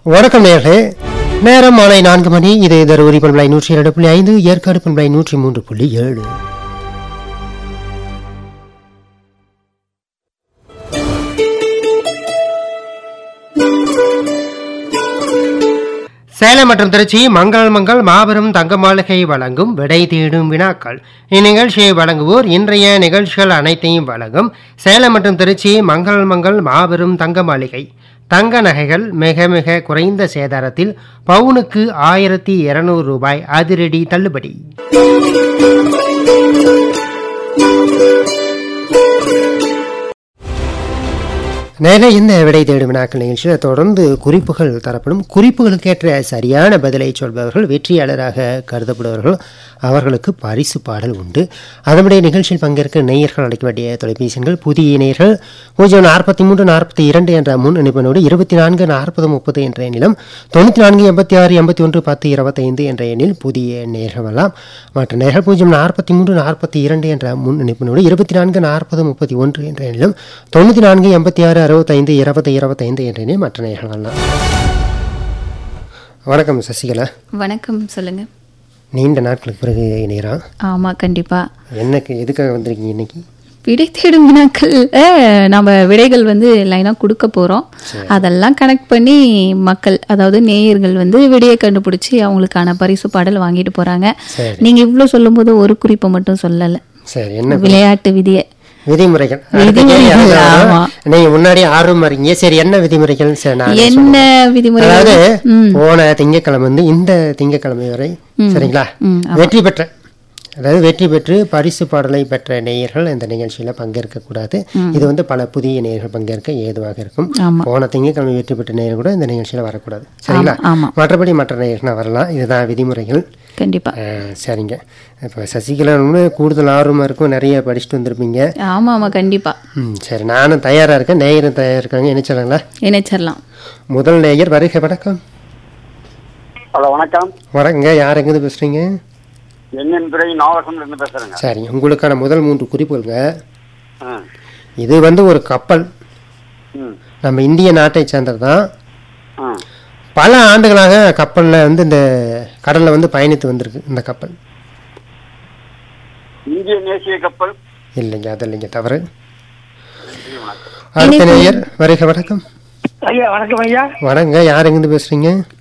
வணக்கம் நேர்களே நேரம் மாலை நான்கு மணி இது தருமபுரி பண்பலை நூற்றி இரண்டு புள்ளி ஐந்து ஏற்காடு பண்பலை நூற்றி மூன்று புள்ளி ஏழு சேலம் மற்றும் திருச்சி மங்கள் மங்கள் மாபெரும் தங்க மாளிகை வழங்கும் விடை தேடும் வினாக்கள் இந்நிகழ்ச்சியை வழங்குவோர் இன்றைய நிகழ்ச்சிகள் அனைத்தையும் வழங்கும் சேலம் மற்றும் திருச்சி மங்கள் மங்கள் மாபெரும் தங்க மாளிகை தங்க நகைகள் மிக மிக குறைந்த சேதாரத்தில் பவுனுக்கு ஆயிரத்தி இருநூறு ரூபாய் அதிரடி தள்ளுபடி நேர இந்த விடை தேடும் வினாக்கள் நிகழ்ச்சியில் தொடர்ந்து குறிப்புகள் தரப்படும் குறிப்புகளுக்கேற்ற சரியான பதிலை சொல்பவர்கள் வெற்றியாளராக கருதப்படுபவர்கள் அவர்களுக்கு பரிசு பாடல் உண்டு அதனுடைய நிகழ்ச்சியில் பங்கேற்க நேயர்கள் அழைக்க வேண்டிய தொலைபேசிகள் புதிய நேயர்கள் பூஜ்ஜியம் நாற்பத்தி மூன்று நாற்பத்தி இரண்டு என்ற முன் இணைப்பினோடு இருபத்தி நான்கு நாற்பது முப்பது என்ற எண்ணிலும் தொண்ணூற்றி நான்கு எண்பத்தி ஆறு எண்பத்தி ஒன்று பத்து இருபத்தைந்து என்ற எண்ணில் புதிய நேர்கள் வரலாம் மற்ற நேர்கள் பூஜ்ஜியம் நாற்பத்தி மூன்று நாற்பத்தி இரண்டு என்ற முன் இணைப்பினோடு இருபத்தி நான்கு நாற்பது முப்பத்தி ஒன்று என்ற எண்ணிலும் தொண்ணூற்றி நான்கு எண்பத்தி ஆறு அறுபத்தைந்து இருபது இருபத்தைந்து என்ற எண்ணில் மற்ற நேர்கள் வரலாம் வணக்கம் சசிகலா வணக்கம் சொல்லுங்க நீண்ட நாட்களுக்கு பிறகு இணைகிறா ஆமா கண்டிப்பா என்னக்கு எதுக்காக வந்திருக்கீங்க இன்னைக்கு விடை தேடும் வினாக்கள்ல நம்ம விடைகள் வந்து லைனா கொடுக்க போறோம் அதெல்லாம் கனெக்ட் பண்ணி மக்கள் அதாவது நேயர்கள் வந்து விடையை கண்டுபிடிச்சி அவங்களுக்கான பரிசு பாடல் வாங்கிட்டு போறாங்க சரி. நீங்க இவ்வளவு சொல்லும்போது ஒரு குறிப்பை மட்டும் சொல்லல சரி என்ன விளையாட்டு விதியை விதிமுறைகள் விதிமுறைகள், அடுத்த கேள்வி அதுதான். ஆமா. நீங்க முன்னாடி ஆர்வம் இருக்கீங்க சரி என்ன விதிமுறைகள் சரி நான் என்ன விதிமுறை அதாவது போன திங்கட்கிழமை வந்து இந்த திங்கட்கிழமை வரை சரிங்களா ம், வெற்றி பெற்ற அதாவது வெற்றி பெற்று பரிசு பாடலை பெற்ற நேயர்கள் இந்த நிகழ்ச்சியில பங்கேற்க கூடாது இது வந்து பல புதிய நேயர்கள் பங்கேற்க ஏதுவாக இருக்கும் ஆமா. போன திங்கட்கிழமை வெற்றி பெற்ற நேயர் கூட இந்த நிகழ்ச்சியில வரக்கூடாது சரிங்களா ஆமா. மற்றபடி மற்ற நேயர்கள் வரலாம் இதுதான் விதிமுறைகள் கண்டிப்பா ஆ, சரிங்க இப்போ சசிகலான்னு கூடுதல் ஆர்வமா இருக்கும் நிறைய படிச்சுட்டு வந்திருப்பீங்க ஆமா ஆமா கண்டிப்பா ம் சரி நானும் தயாரா இருக்கேன் நேயரும் தயாரா இருக்காங்க என்ன சொல்லுங்களா இணைச்சிடலாம் முதல் நேயர் வருக வணக்கம் ஹலோ வணக்கம் வணக்கங்க யார் எங்கேருந்து பேசுறீங்க என்என் துறை நாகசம்ல இருந்து பேசுறேங்க சரி உங்களுக்கான முதல் மூன்று குறிப்புகளுங்க ஆ, இது வந்து ஒரு கப்பல் ம், நம்ம இந்திய நாட்டை சேர்ந்தது தான் ஆ. பல ஆண்டுகளாக கப்பலில் வந்து இந்த கடலில் வந்து பயணித்து வந்திருக்கு இந்த கப்பல் இந்திய தேசிய கப்பல் இல்லைங்க அது இல்லைங்க தவறு அடுத்த நேயர் வருக வணக்கம் ஐயா வணக்கம் ஐயா வணக்கங்க யார் எங்கேருந்து பேசுறீங்க